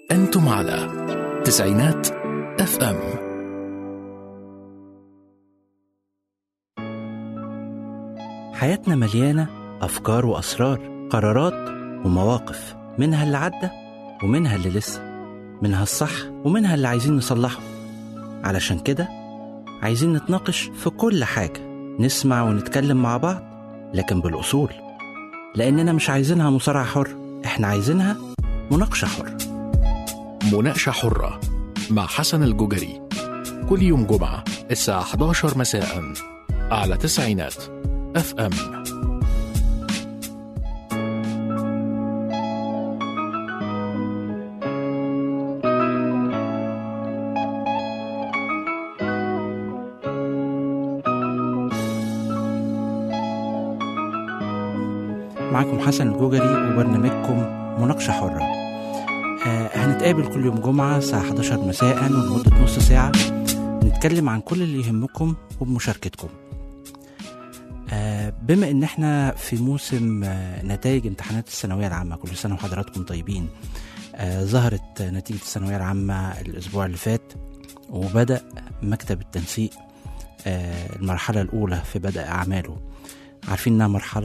أنتم على تسعينات اف ام حياتنا مليانة أفكار وأسرار قرارات ومواقف منها اللي عدى ومنها اللي لسه منها الصح ومنها اللي عايزين نصلحه علشان كده عايزين نتناقش في كل حاجة نسمع ونتكلم مع بعض لكن بالأصول لأننا مش عايزينها مصارعة حر إحنا عايزينها مناقشة حرة مناقشة حرة مع حسن الجوجري كل يوم جمعة الساعة 11 مساء على تسعينات اف ام معاكم حسن الجوجري وبرنامجكم مناقشة حرة آه هنتقابل كل يوم جمعة الساعة 11 مساء ولمدة نص ساعة نتكلم عن كل اللي يهمكم وبمشاركتكم آه بما ان احنا في موسم آه نتائج امتحانات الثانوية العامة كل سنة وحضراتكم طيبين آه ظهرت نتيجة الثانوية العامة الأسبوع اللي فات وبدأ مكتب التنسيق آه المرحلة الأولى في بدء أعماله عارفين إنها مرحلة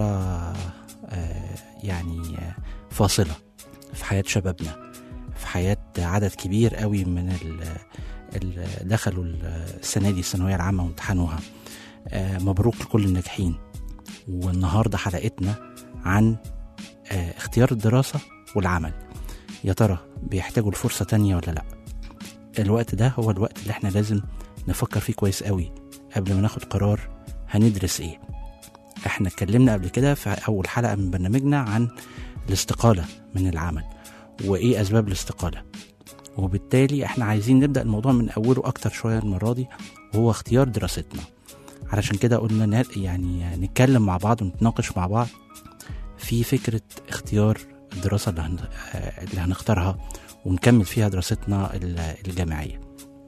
آه يعني آه فاصلة في حياة شبابنا في حياة عدد كبير قوي من اللي دخلوا السنة دي الثانوية العامة وامتحنوها آه مبروك لكل الناجحين والنهاردة حلقتنا عن آه اختيار الدراسة والعمل يا ترى بيحتاجوا لفرصة تانية ولا لأ الوقت ده هو الوقت اللي احنا لازم نفكر فيه كويس قوي قبل ما ناخد قرار هندرس ايه احنا اتكلمنا قبل كده في اول حلقة من برنامجنا عن الاستقالة من العمل وايه اسباب الاستقالة وبالتالي احنا عايزين نبدأ الموضوع من اوله اكتر شوية المرة دي وهو اختيار دراستنا علشان كده قلنا نا- يعني نتكلم مع بعض ونتناقش مع بعض في فكرة اختيار الدراسة اللي, هن... اللي هنختارها ونكمل فيها دراستنا ال- الجامعية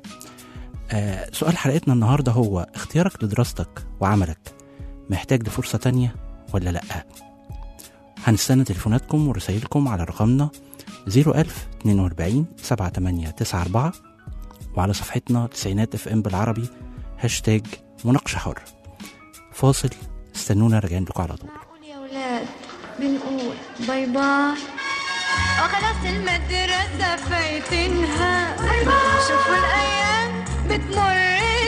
آه، سؤال حلقتنا النهاردة هو اختيارك لدراستك وعملك محتاج لفرصة تانية ولا لأ هنستنى تليفوناتكم ورسايلكم على رقمنا 01000 42 7894 وعلى صفحتنا تسعينات اف ام بالعربي هاشتاج مناقشة حرة فاصل استنونا راجعين لكم على طول معقول يا ولاد بنقول باي باي وخلاص المدرسة فايتينها شوفوا الأيام بتمر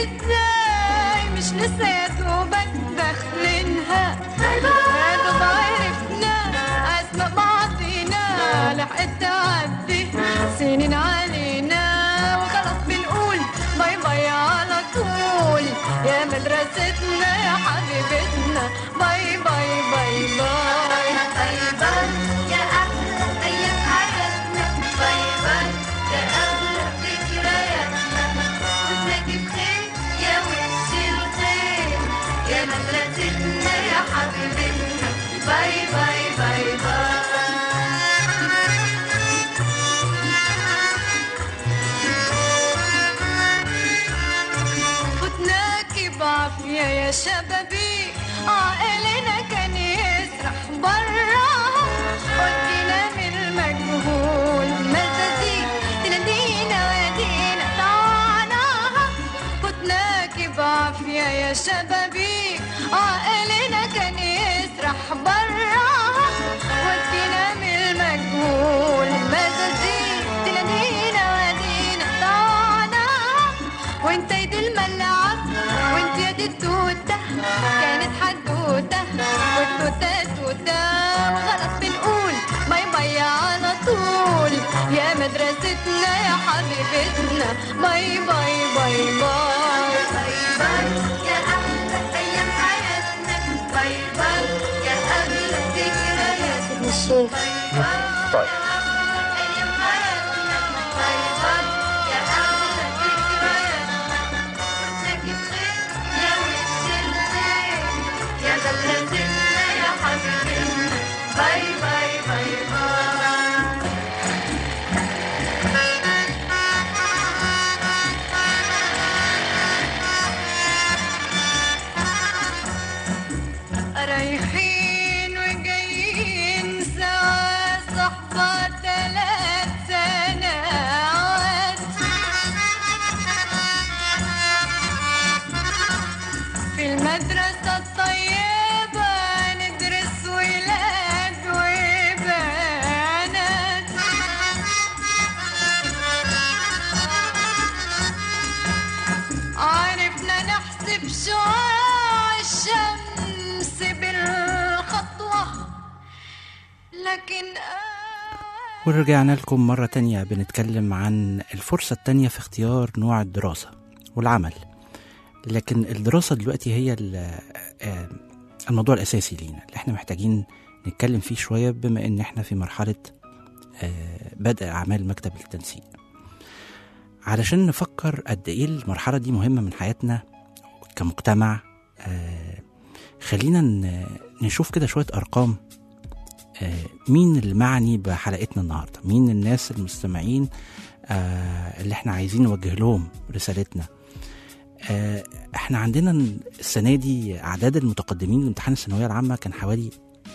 ازاي مش لسه يا دوبك داخلينها يا دوب عرفنا أسماء بعضينا لحقت تعدي سنين علينا وخلاص بنقول باي باي على طول يا مدرستنا يا حبيبتنا باي باي باي باي باي باي يا أحلى أيام حياتنا باي باي يا أغلى ذكرياتنا وتلاقي بخير يا وش الخير يا مدرستنا يا حبيبتنا باي باي باي باي فتناكي بعافية يا شبابي عقلنا كان يسرح برا ودينا من المجهول مزازيك تنادينا ودينا طعناها فتناكي بعافية يا شبابي عقلنا كان يسرح برا ودينا من المجهول مزازيك تنادينا ودينا طعناها وانت يد الملعب وانت يد التوتة كانت حدوتة والتوتة توتة وخلاص بنقول باي باي على طول يا مدرستنا يا حبيبتنا باي باي باي باي باي باي يا أحلى أيام حياتنا باي باي يا أغلى ذكرياتنا الشيخ باي باي أيام حياتنا باي باي يا أغلى ذكرياتنا وانتك بخير يا وش الخير يا مدرستنا يا حبيبتنا باي باي باي باي رايحين وجايين سوا صحبة ورجعنا لكم مرة تانية بنتكلم عن الفرصة التانية في اختيار نوع الدراسة والعمل لكن الدراسة دلوقتي هي ال- آه، الموضوع الأساسي لينا اللي احنا محتاجين نتكلم فيه شوية بما ان احنا في مرحلة آه، بدء أعمال مكتب التنسيق علشان نفكر قد ايه المرحلة دي مهمة من حياتنا كمجتمع آه، خلينا ن- نشوف كده شوية أرقام آه، مين المعني بحلقتنا النهارده مين الناس المستمعين آه، اللي احنا عايزين نوجه لهم رسالتنا آه، احنا عندنا السنه دي اعداد المتقدمين لامتحان الثانويه العامه كان حوالي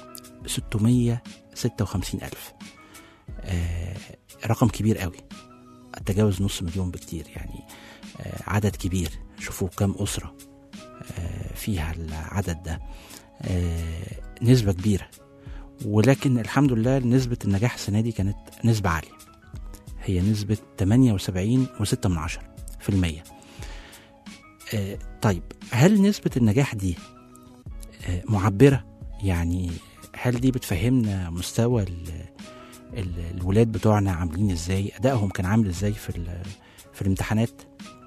656 الف آه، رقم كبير قوي تجاوز نص مليون بكتير يعني آه، عدد كبير شوفوا كم اسره آه، فيها العدد ده آه، نسبه كبيره ولكن الحمد لله نسبة النجاح السنة دي كانت نسبة عالية هي نسبة 78 و6 من عشرة في المية آه طيب هل نسبة النجاح دي آه معبرة يعني هل دي بتفهمنا مستوى ال ال الولاد بتوعنا عاملين ازاي ادائهم كان عامل ازاي في ال- في الامتحانات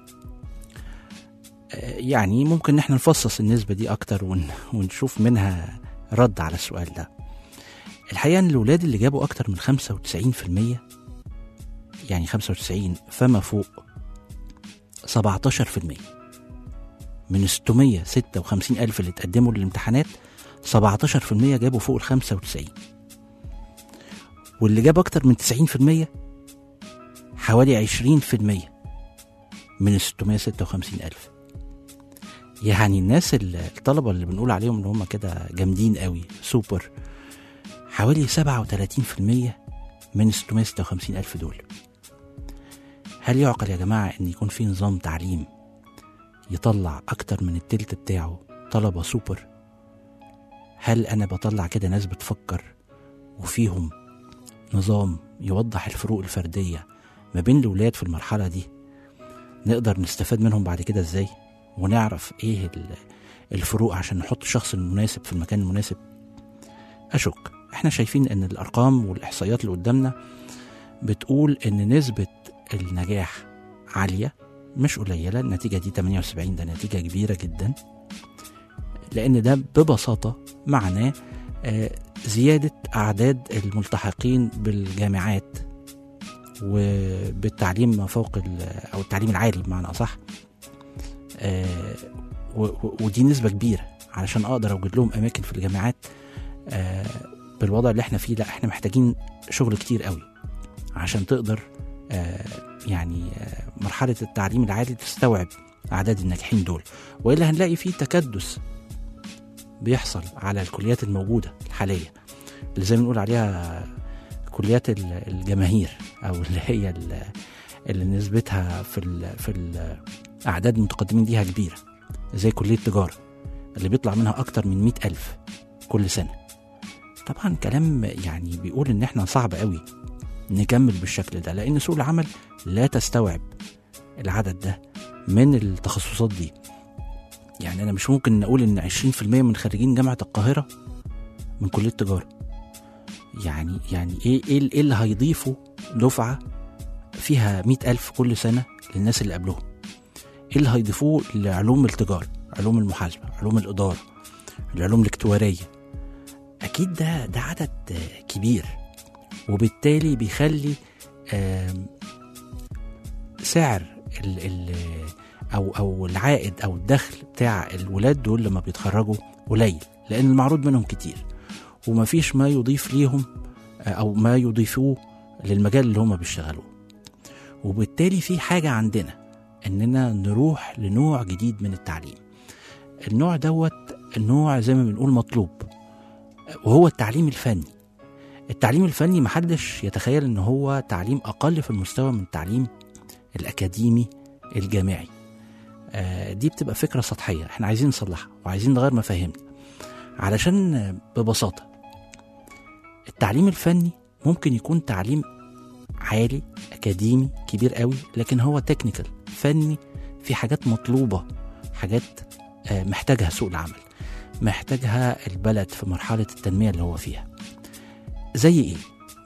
آه يعني ممكن ان احنا نفصص النسبة دي اكتر ون ونشوف منها رد على السؤال ده الحقيقة ان الولاد اللي جابوا اكتر من 95% يعني 95 فما فوق 17% من 656 ألف اللي اتقدموا للامتحانات 17% جابوا فوق ال 95 واللي جاب أكتر من 90% حوالي 20% من ال 656 ألف يعني الناس ال- الطلبة اللي بنقول عليهم ان هم كده جامدين قوي سوبر حوالي 37% من ال 656 ألف دول هل يعقل يا جماعة إن يكون في نظام تعليم يطلع أكتر من التلت بتاعه طلبة سوبر هل أنا بطلع كده ناس بتفكر وفيهم نظام يوضح الفروق الفردية ما بين الولاد في المرحلة دي نقدر نستفاد منهم بعد كده ازاي ونعرف ايه ال- الفروق عشان نحط الشخص المناسب في المكان المناسب أشك احنا شايفين ان الارقام والاحصائيات اللي قدامنا بتقول ان نسبة النجاح عالية مش قليلة النتيجة دي 78 ده نتيجة كبيرة جدا لان ده ببساطة معناه آه، زيادة أعداد الملتحقين بالجامعات وبالتعليم ما فوق ال- أو التعليم العالي بمعنى أصح آه، و- و- ودي نسبة كبيرة علشان أقدر أوجد لهم أماكن في الجامعات آه، بالوضع اللي احنا فيه لا احنا محتاجين شغل كتير قوي عشان تقدر آه، يعني آه، مرحلة التعليم العالي تستوعب أعداد الناجحين دول وإلا هنلاقي فيه تكدس بيحصل على الكليات الموجودة الحالية اللي زي ما بنقول عليها كليات ال- الجماهير أو اللي هي ال- اللي نسبتها في ال في ال أعداد المتقدمين ليها كبيرة زي كلية تجارة اللي بيطلع منها أكتر من مئة ألف كل سنة طبعا كلام يعني بيقول ان احنا صعب قوي نكمل بالشكل ده لان سوق العمل لا تستوعب العدد ده من التخصصات دي يعني انا مش ممكن نقول ان 20% من خريجين جامعة القاهرة من كلية تجارة يعني يعني ايه ايه إيه اللي هيضيفوا دفعة فيها مئة ألف كل سنة للناس اللي قبلهم ايه اللي هيضيفوه لعلوم التجارة علوم المحاسبة علوم الإدارة العلوم الاكتوارية اكيد ده ده عدد آه، كبير وبالتالي بيخلي آم، سعر ال ال او او العائد او الدخل بتاع الولاد دول لما بيتخرجوا قليل لان المعروض منهم كتير ومفيش ما يضيف ليهم آه، او ما يضيفوه للمجال اللي هم بيشتغلوه وبالتالي في حاجة عندنا اننا نروح لنوع جديد من التعليم النوع دوت نوع زي ما بنقول مطلوب وهو التعليم الفني التعليم الفني محدش يتخيل ان هو تعليم اقل في المستوى من التعليم الاكاديمي الجامعي آه، دي بتبقى فكرة سطحية احنا عايزين نصلحها وعايزين نغير مفاهيمنا علشان آه، ببساطة التعليم الفني ممكن يكون تعليم عالي اكاديمي كبير قوي لكن هو تكنيكال فني في حاجات مطلوبة حاجات آه، محتاجها سوق العمل محتاجها البلد في مرحلة التنمية اللي هو فيها زي ايه؟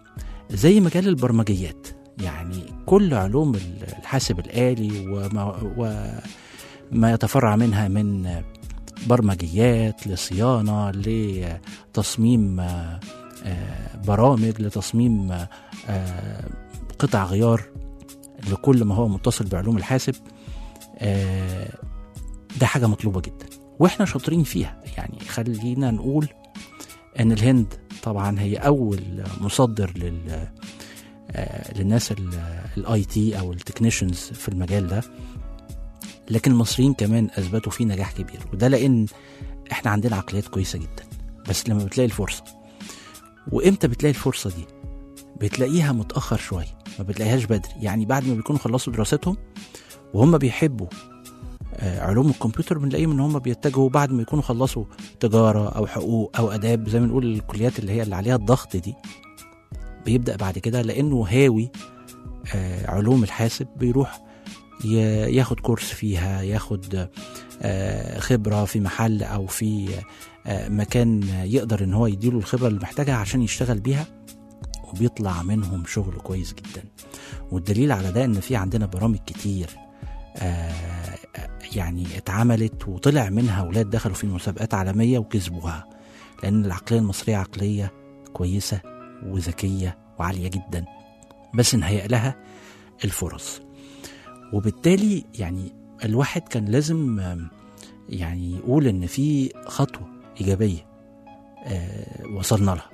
زي مجال البرمجيات يعني كل علوم الحاسب الآلي وما, وما يتفرع منها من برمجيات لصيانة لتصميم آه، آه، برامج لتصميم آه، قطع غيار لكل ما هو متصل بعلوم الحاسب آه، ده حاجة مطلوبة جدا واحنا شاطرين فيها يعني خلينا نقول ان الهند طبعا هي اول مصدر لل آه، للناس الاي تي او التكنيشنز في المجال ده لكن المصريين كمان اثبتوا فيه نجاح كبير وده لان احنا عندنا عقليات كويسه جدا بس لما بتلاقي الفرصه وامتى بتلاقي الفرصه دي بتلاقيها متاخر شويه ما بتلاقيهاش بدري يعني بعد ما بيكونوا خلصوا دراستهم وهم بيحبوا آه، علوم الكمبيوتر بنلاقيهم ان هم بيتجهوا بعد ما يكونوا خلصوا تجاره او حقوق او اداب زي ما نقول الكليات اللي هي اللي عليها الضغط دي بيبدا بعد كده لانه هاوي آه، علوم الحاسب بيروح ي- ياخد كورس فيها ياخد آه، خبره في محل او في آه، مكان يقدر ان هو يديله الخبره اللي محتاجها عشان يشتغل بيها وبيطلع منهم شغل كويس جدا والدليل على ده ان في عندنا برامج كتير آه، يعني اتعملت وطلع منها اولاد دخلوا في مسابقات عالميه وكسبوها لان العقليه المصريه عقليه كويسه وذكيه وعاليه جدا بس نهيئ لها الفرص وبالتالي يعني الواحد كان لازم آم، يعني يقول ان في خطوه ايجابيه آه، وصلنا لها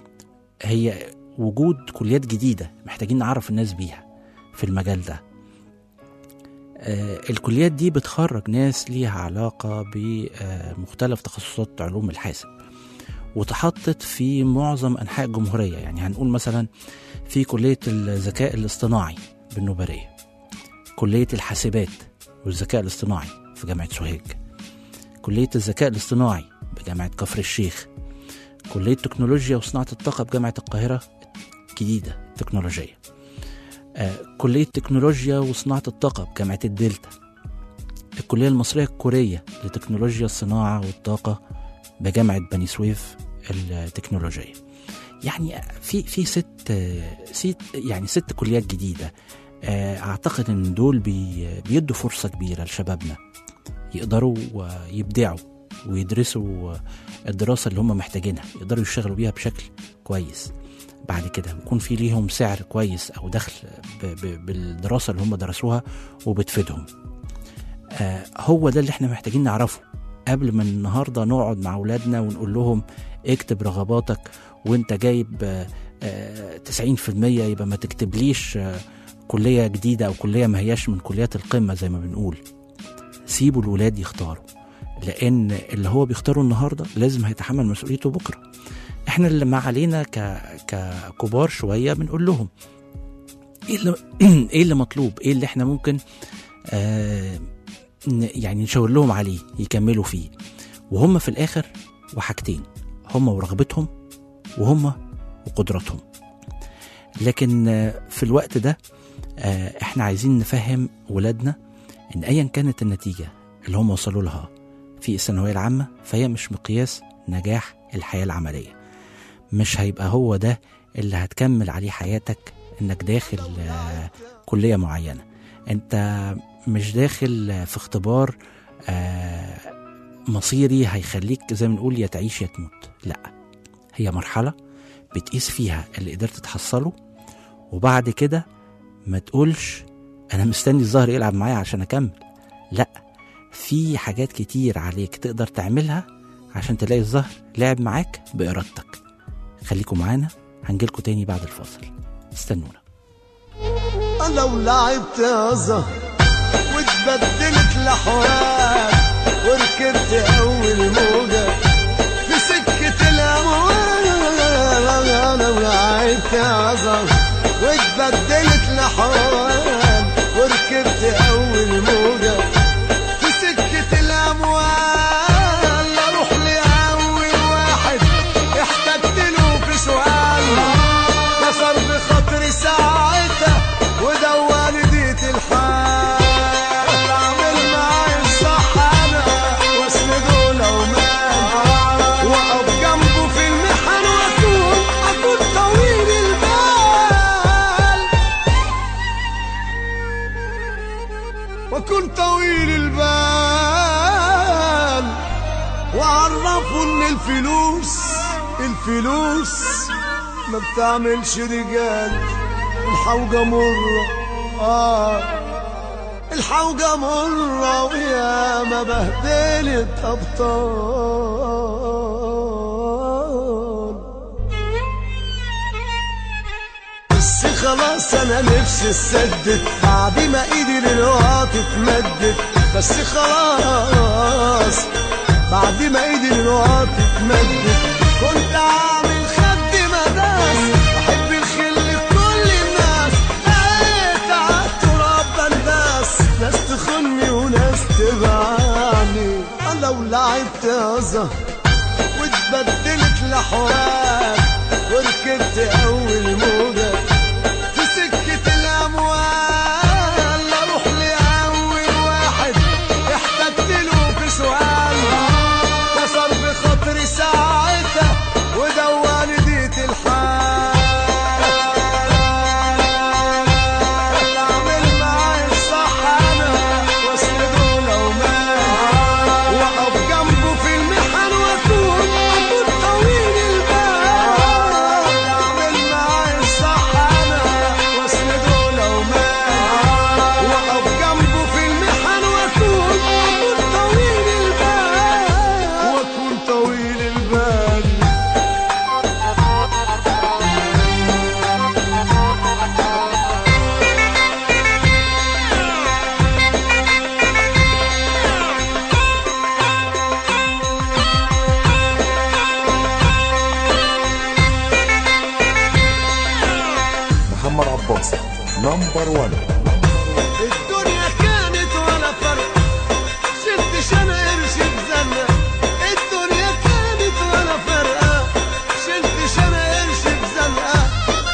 هي وجود كليات جديده محتاجين نعرف الناس بيها في المجال ده آه، الكليات دي بتخرج ناس ليها علاقة بمختلف تخصصات علوم الحاسب وتحطت في معظم أنحاء الجمهورية يعني هنقول مثلا في كلية الذكاء الاصطناعي بالنوبرية كلية الحاسبات والذكاء الاصطناعي في جامعة سوهاج كلية الذكاء الاصطناعي بجامعة كفر الشيخ كلية تكنولوجيا وصناعة الطاقة بجامعة القاهرة جديدة تكنولوجية آه، كلية تكنولوجيا وصناعة الطاقة بجامعة الدلتا الكلية المصرية الكورية لتكنولوجيا الصناعة والطاقة بجامعة بني سويف التكنولوجية يعني في في ست آه، ست يعني ست كليات جديدة آه، اعتقد ان دول بي بيدوا فرصة كبيرة لشبابنا يقدروا آه، يبدعوا ويدرسوا آه، الدراسة اللي هم محتاجينها يقدروا يشتغلوا بيها بشكل كويس بعد كده بيكون في ليهم سعر كويس او دخل ب ب بالدراسه اللي هم درسوها وبتفيدهم آه هو ده اللي احنا محتاجين نعرفه قبل ما النهارده نقعد مع اولادنا ونقول لهم اكتب رغباتك وانت جايب آه آه 90% يبقى ما تكتبليش آه كليه جديده او كليه ما هياش من كليات القمه زي ما بنقول سيبوا الولاد يختاروا لان اللي هو بيختاره النهارده لازم هيتحمل مسؤوليته بكره احنا اللي ما علينا ك... ككبار شويه بنقول لهم ايه اللي ايه اللي مطلوب ايه اللي احنا ممكن آه ن- يعني نشاور لهم عليه يكملوا فيه وهم في الاخر وحاجتين هم ورغبتهم وهم وقدراتهم لكن آه، في الوقت ده آه، احنا عايزين نفهم ولادنا ان ايا كانت النتيجه اللي هم وصلوا لها في الثانويه العامه فهي مش مقياس نجاح الحياه العمليه مش هيبقى هو ده اللي هتكمل عليه حياتك انك داخل آه، كليه معينه انت مش داخل آه، في اختبار آه، مصيري هيخليك زي ما نقول يا تعيش يا تموت لا هي مرحله بتقيس فيها اللي قدرت تحصله وبعد كده ما تقولش انا مستني الظهر يلعب معايا عشان اكمل لا في حاجات كتير عليك تقدر تعملها عشان تلاقي الظهر لعب معاك بإرادتك خليكم معانا هنجيلكوا تاني بعد الفاصل استنونا لو لعبت يا زهر واتبدلت لحوار وركبت اول موجة في سكة الاموال لو لعبت يا زهر واتبدلت لحوار وركبت اول موجة في سكة الاموال اروح لاول واحد احتجت له في سؤال كسر بخاطري ساعتها ودواني ديت الحال اعمل معاي الصح انا واسنده لو مات واقف جنبه في المحن واكون اكون طويل البال واكون طويل البال وعرفوا ان الفلوس الفلوس ما بتعملش رجال الحوجة مرة آه الحوجة مرة ويا ما بهدلت أبطال بس خلاص انا نفسي اسدد بعد ما ايدي للوقت اتمدت بس خلاص بعد ما ايدي للوقت اتمدت كنت عامل خد مداس بحب الخل لكل الناس لقيت عالتراب بنداس ناس تخني وناس تبعني انا لو لعبت يا زهر واتبدلت لحوار وركبت اول موجه في سكة الأموال أروح لأول واحد احتجت له في سؤال كسر بخاطري ساعتها ودواني ديت الحال أعمل معاه الصح أنا واسنده لو مات وأقف جنبه في المحن وأكون أكون طويل البال أعمل معاه الصح أنا واسنده لو مات وأقف جنبه في المحن وأكون أكون طويل البال وأكون طويل البال محمد عباس نمبر 1 الدنيا كانت ولا فرق شلتش انا قرش بزنة الدنيا كانت ولا فرقة شلتش انا قرش بزنقة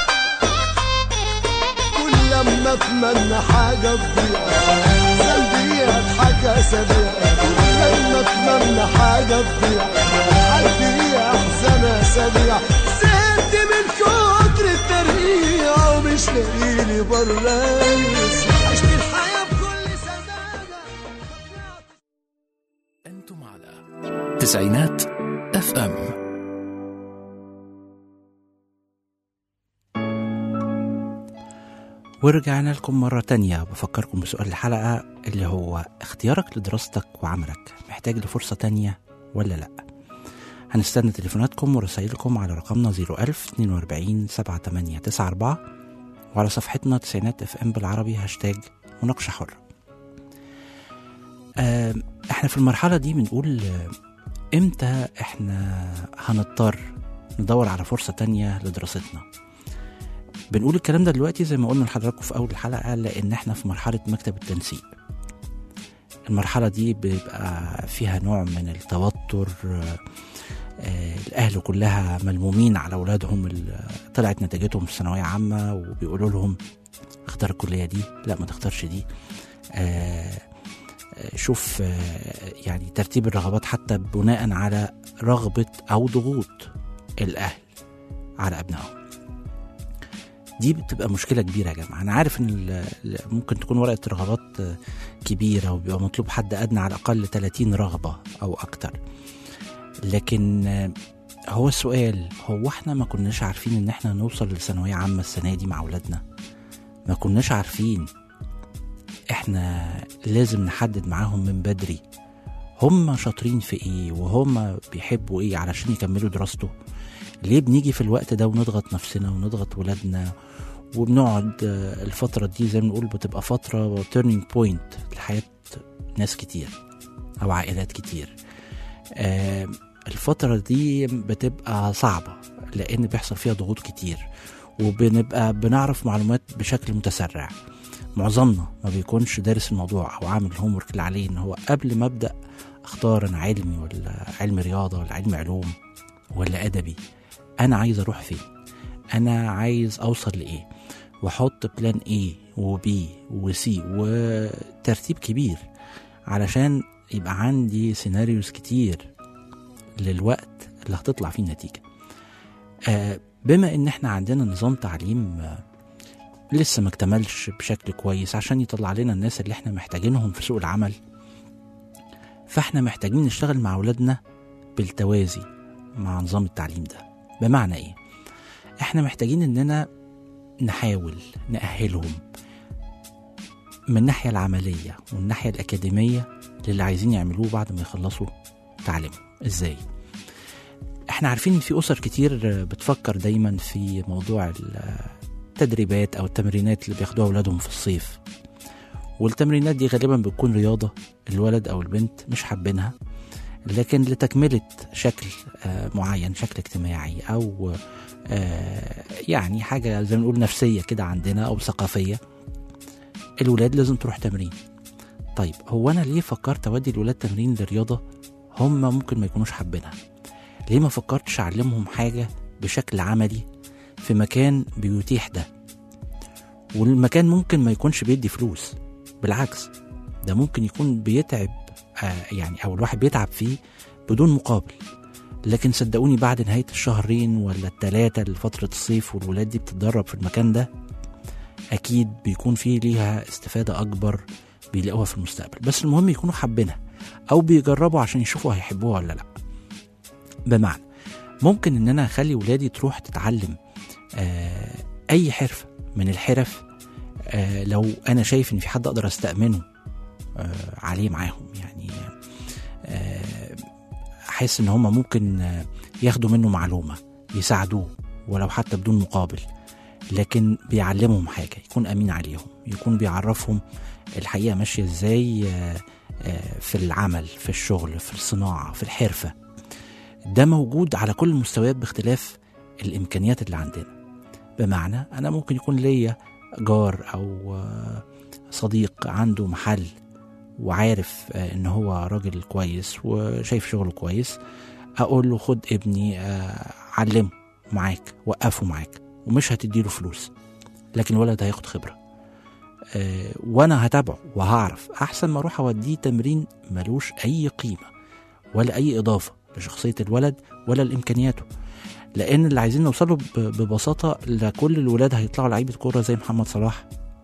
كل لما اتمنى حاجة تضيع سلبي اضحك اسابيع كل لما اتمنى حاجة تضيع حد احزن اسابيع زهقت من كتر الترقيع ومش لاقيلي برايس عشت الحياة بكل سذاجة أنتم على تسعينات اف ام ورجعنا لكم مرة تانية بفكركم بسؤال الحلقة اللي هو اختيارك لدراستك وعملك محتاج لفرصة تانية ولا لأ هنستنى تليفوناتكم ورسائلكم على رقمنا 01000 42 7894 وعلى صفحتنا تسعينات اف ام بالعربي هاشتاج مناقشة حرة آم، احنا في المرحلة دي بنقول آه، امتى احنا هنضطر ندور على فرصة تانية لدراستنا بنقول الكلام ده دلوقتي زي ما قلنا لحضراتكم في اول الحلقه لان احنا في مرحله مكتب التنسيق المرحله دي بيبقى فيها نوع من التوتر آه، آه، الاهل كلها ملمومين على اولادهم ال- طلعت نتيجتهم في ثانويه عامه وبيقولوا لهم اختار الكليه دي لا ما تختارش دي آه، آه، شوف آه، يعني ترتيب الرغبات حتى بناء على رغبه او ضغوط الاهل على ابنائهم دي بتبقى مشكله كبيره يا جماعه انا عارف ان ال- ال- ممكن تكون ورقه رغبات آه، كبيره وبيبقى مطلوب حد ادنى على الاقل 30 رغبه او اكتر لكن آه، هو السؤال هو احنا ما كناش عارفين ان احنا نوصل لثانويه عامه السنه دي مع اولادنا ما كناش عارفين احنا لازم نحدد معاهم من بدري هم شاطرين في ايه وهم بيحبوا ايه علشان يكملوا دراسته ليه بنيجي في الوقت ده ونضغط نفسنا ونضغط ولادنا وبنقعد آه، الفترة دي زي ما نقول بتبقى فترة تيرنينج بوينت لحياة ناس كتير أو عائلات كتير آه، الفترة دي بتبقى صعبة لأن بيحصل فيها ضغوط كتير وبنبقى بنعرف معلومات بشكل متسرع معظمنا ما بيكونش دارس الموضوع أو عامل الهوم ورك اللي عليه إن هو قبل ما أبدأ أختار أنا علمي ولا علم رياضة ولا علم علوم ولا أدبي أنا عايز أروح فين أنا عايز أوصل لإيه وأحط بلان A وبي وسي وترتيب كبير علشان يبقى عندي سيناريوز كتير للوقت اللي هتطلع فيه النتيجة آه بما ان احنا عندنا نظام تعليم آه لسه ما اكتملش بشكل كويس عشان يطلع لنا الناس اللي احنا محتاجينهم في سوق العمل فاحنا محتاجين نشتغل مع أولادنا بالتوازي مع نظام التعليم ده بمعنى ايه احنا محتاجين اننا نحاول نأهلهم من الناحية العملية والناحية الأكاديمية للي عايزين يعملوه بعد ما يخلصوا تعليمهم ازاي احنا عارفين ان في اسر كتير بتفكر دايما في موضوع التدريبات او التمرينات اللي بياخدوها اولادهم في الصيف والتمرينات دي غالبا بتكون رياضة الولد او البنت مش حابينها لكن لتكملة شكل آه، معين شكل اجتماعي او آه، يعني حاجة زي ما نقول نفسية كده عندنا او ثقافية الولاد لازم تروح تمرين طيب هو انا ليه فكرت اودي الولاد تمرين للرياضة هم ممكن ما يكونوش حابينها ليه ما فكرتش اعلمهم حاجة بشكل عملي في مكان بيتيح ده والمكان ممكن ما يكونش بيدي فلوس بالعكس ده ممكن يكون بيتعب آه يعني او الواحد بيتعب فيه بدون مقابل لكن صدقوني بعد نهاية الشهرين ولا التلاتة لفترة الصيف والولاد دي بتتدرب في المكان ده أكيد بيكون فيه ليها استفادة أكبر بيلاقوها في المستقبل بس المهم يكونوا حابينها أو بيجربوا عشان يشوفوا هيحبوها ولا لأ بمعنى ممكن ان انا اخلي ولادي تروح تتعلم آه اي حرفه من الحرف آه لو انا شايف ان في حد اقدر استامنه آه عليه معاهم يعني آه، احس ان هم ممكن آه، ياخدوا منه معلومه يساعدوه ولو حتى بدون مقابل لكن بيعلمهم حاجه يكون امين عليهم يكون بيعرفهم الحقيقه ماشيه ازاي آه، آه، في العمل في الشغل في الصناعه في الحرفه ده موجود على كل المستويات باختلاف الامكانيات اللي عندنا بمعنى انا ممكن يكون ليا جار او آه، صديق عنده محل وعارف آه، ان هو راجل كويس وشايف شغله كويس اقول له خد ابني آه، علمه معاك وقفه معاك ومش هتديله فلوس لكن الولد هياخد خبره آه، وانا هتابعه وهعرف احسن ما اروح اوديه تمرين ملوش اي قيمه ولا اي اضافه لشخصيه الولد ولا لامكانياته لان اللي عايزين نوصله ب- ببساطه لا كل الولاد هيطلعوا لعيبه كوره زي محمد صلاح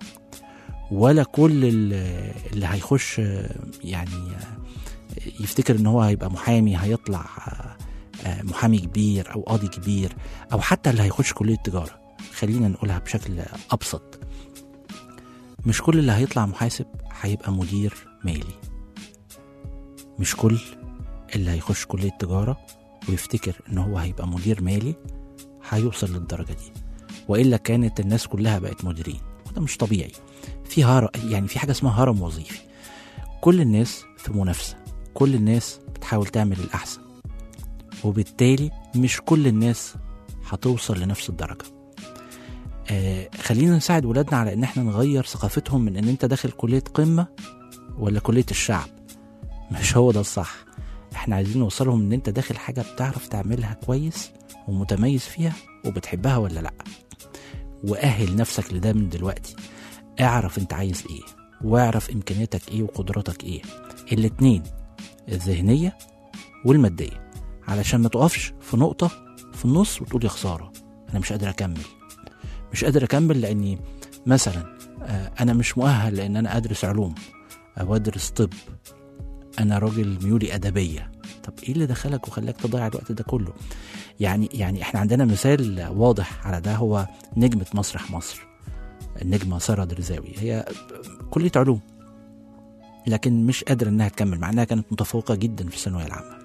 ولا كل ال- اللي هيخش آه، يعني آه، يفتكر ان هو هيبقى محامي هيطلع آه، آه، محامي كبير او قاضي كبير او حتى اللي هيخش كليه تجاره خلينا نقولها بشكل ابسط مش كل اللي هيطلع محاسب هيبقى مدير مالي مش كل اللي هيخش كلية تجارة ويفتكر ان هو هيبقى مدير مالي هيوصل للدرجة دي وإلا كانت الناس كلها بقت مديرين وده مش طبيعي في هرم يعني في حاجة اسمها هرم وظيفي كل الناس في منافسة كل الناس بتحاول تعمل الأحسن وبالتالي مش كل الناس هتوصل لنفس الدرجة آه خلينا نساعد ولادنا على ان احنا نغير ثقافتهم من ان انت داخل كلية قمة ولا كلية الشعب مش هو ده الصح احنا عايزين نوصلهم ان انت داخل حاجة بتعرف تعملها كويس ومتميز فيها وبتحبها ولا لا وأهل نفسك لده من دلوقتي اعرف انت عايز ايه واعرف امكانياتك ايه وقدراتك ايه الاتنين الذهنية والمادية علشان ما تقفش في نقطة في النص وتقول يا خسارة انا مش قادر اكمل مش قادر اكمل لاني مثلا آه، انا مش مؤهل لان انا ادرس علوم او ادرس طب انا راجل ميولي ادبيه طب ايه اللي دخلك وخلاك تضيع الوقت ده كله يعني يعني احنا عندنا مثال واضح على ده هو نجمه مسرح مصر النجمه ساره درزاوي هي كليه علوم لكن مش قادره انها تكمل مع انها كانت متفوقه جدا في الثانويه العامه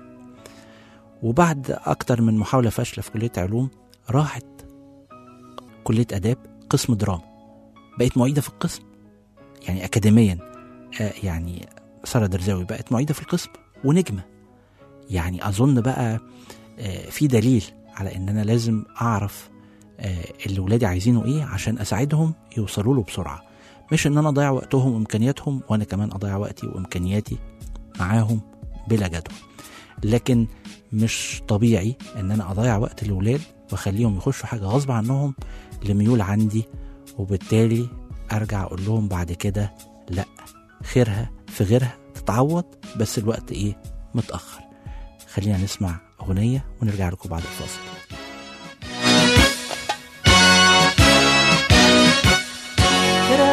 وبعد اكتر من محاوله فاشله في كليه علوم راحت كليه اداب قسم دراما بقت معيده في القسم يعني اكاديميا آه يعني ساره درزاوي بقت معيده في القسم ونجمه يعني اظن بقى آه في دليل على ان انا لازم اعرف آه اللي ولادي عايزينه ايه عشان اساعدهم يوصلوا له بسرعه مش ان انا اضيع وقتهم وامكانياتهم وانا كمان اضيع وقتي وامكانياتي معاهم بلا جدوى لكن مش طبيعي ان انا اضيع وقت الاولاد واخليهم يخشوا حاجه غصب عنهم لميول عندي وبالتالي ارجع اقول لهم بعد كده لا خيرها في غيرها تتعوض بس الوقت ايه متاخر خلينا نسمع اغنيه ونرجع لكم بعد الفاصل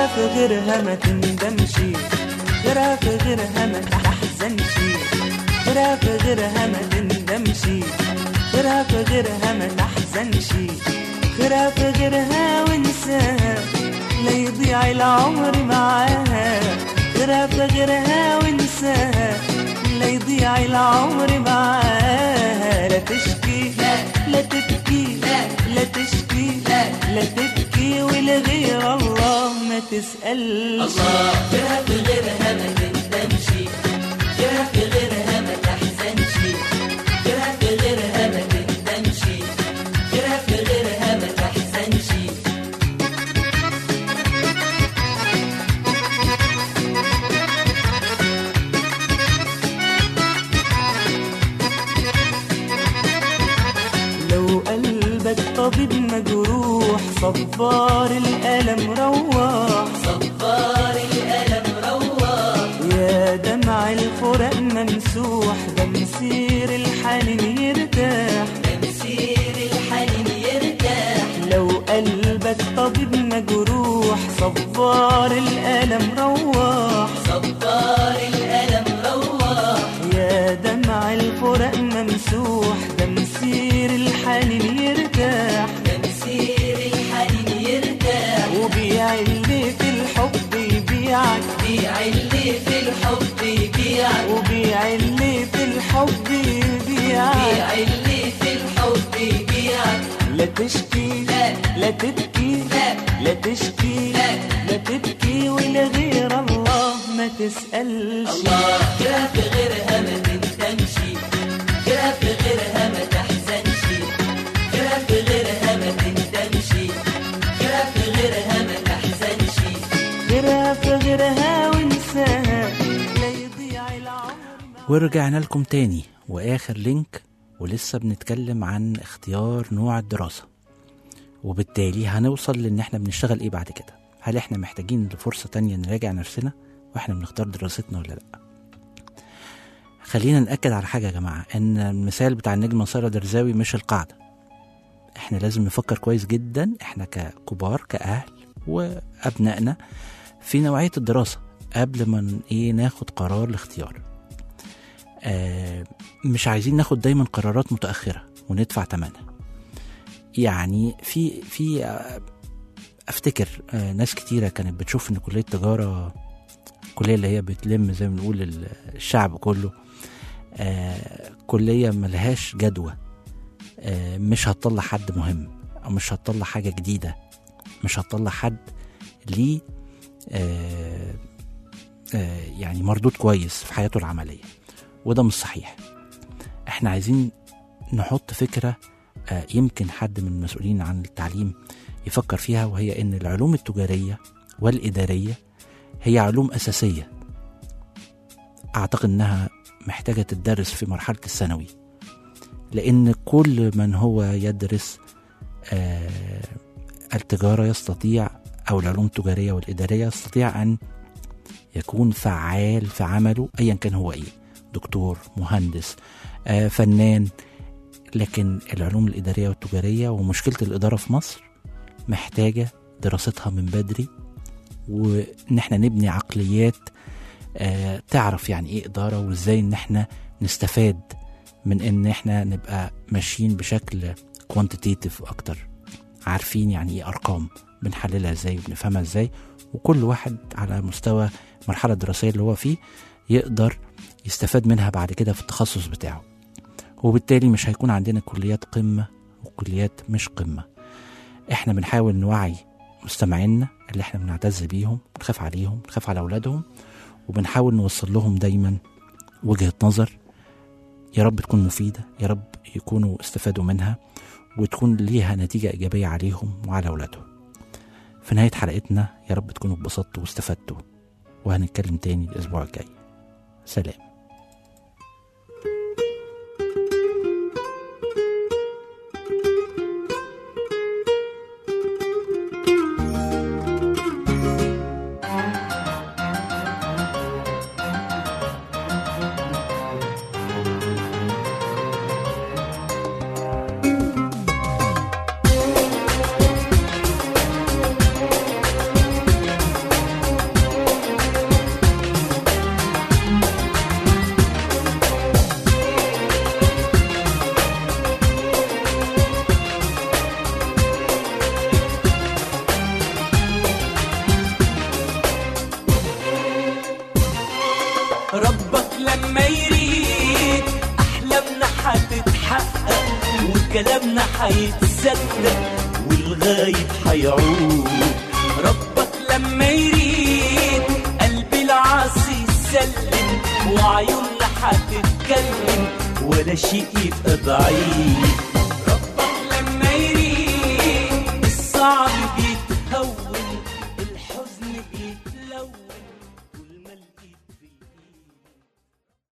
غيرها في غيرها ما تندمش غيرها في غيرها ما تحزنش غيرها في غيرها ما تندمش غيرها في غيرها ما تحزنش غيرها في غيرها وانساها لا يضيع العمر معاها غيرها في غيرها وانساها لا يضيع العمر معاها لا تشكي لا تبكي لا تشكي لا تبكي ولغير الله ما تسألش الله غيرها في غيرها ما تندمش غيرها في غيرها ما تحزنش غيرها في غيرها ما تندمش غيرها في غيرها ما تحزنش لو قلبك طبيب مجروح صبار الألم روح صبار الألم روح يا دمع الفراق ممسوح ده مسير الحنين يرتاح ده مسير الحنين يرتاح لو قلبك طبيب مجروح صبار الألم روح صبار الألم روح يا دمع الفراق ممسوح ده مسير الحنين يرتاح ده مسير الحنين يرتاح وبيع اللي في الحب يبيعك بيع اللي في الحب يبيعك وبيع اللي في الحب يبيعك بيع اللي في الحب يبيعك لا تشكي لا لا تبكي لا لا تشكي لا لا تبكي ولغير الله ما تسألش الله كده في غيرها ما تندمش كده في غيرها ما تحزنش كده في غيرها ما تندمش كده في غيرها ما تحزنش غيرها في غيرها وانساها لا يضيع العمر ورجعنا لكم تاني واخر لينك ولسه بنتكلم عن اختيار نوع الدراسة وبالتالي هنوصل لان احنا بنشتغل ايه بعد كده هل احنا محتاجين لفرصة تانية نراجع نفسنا واحنا بنختار دراستنا ولا لا خلينا نأكد على حاجة يا جماعة ان المثال بتاع النجم نصير درزاوي مش القاعدة احنا لازم نفكر كويس جدا احنا ككبار كأهل وأبنائنا في نوعية الدراسة قبل ما ن- ايه ناخد قرار الاختيار آه مش عايزين ناخد دايما قرارات متأخرة وندفع ثمنها يعني في في آه، افتكر آه ناس كتيرة كانت بتشوف ان كلية تجارة كلية اللي هي بتلم زي ما بنقول ال- الشعب كله آه كلية ملهاش جدوى آه مش هتطلع حد مهم او مش هتطلع حاجة جديدة مش هتطلع حد ليه آه آه يعني مردود كويس في حياته العملية وده مش صحيح احنا عايزين نحط فكرة آه يمكن حد من المسؤولين عن التعليم يفكر فيها وهي ان العلوم التجارية والإدارية هي علوم أساسية أعتقد إنها محتاجة تدرس في مرحلة الثانوي لأن كل من هو يدرس آه التجارة يستطيع أو العلوم التجارية والإدارية يستطيع أن يكون فعال في عمله أيا كان هو إيه دكتور مهندس آه فنان لكن العلوم الإدارية والتجارية ومشكلة الإدارة في مصر محتاجة دراستها من بدري وإن احنا نبني عقليات آه تعرف يعني إيه إدارة وإزاي إن احنا نستفاد من إن احنا نبقى ماشيين بشكل كوانتيتيف أكتر عارفين يعني إيه أرقام بنحللها إزاي وبنفهمها إزاي وكل واحد على مستوى المرحلة الدراسية اللي هو فيه يقدر يستفاد منها بعد كده في التخصص بتاعه وبالتالي مش هيكون عندنا كليات قمة وكليات مش قمة احنا بنحاول نوعي مستمعينا اللي احنا بنعتز بيهم بنخاف عليهم بنخاف على اولادهم وبنحاول نوصل لهم دايما وجهة نظر يا رب تكون مفيدة يا رب يكونوا استفادوا منها وتكون ليها نتيجة إيجابية عليهم وعلى أولادهم في نهاية حلقتنا يا رب تكونوا اتبسطتوا واستفدتوا وهنتكلم تاني الأسبوع الجاي سلام كلامنا هيتصدق والغايب هيعود ربك لما يريد قلب العاصي يسلم وعيوننا هتتكلم ولا شيء يبقى بعيد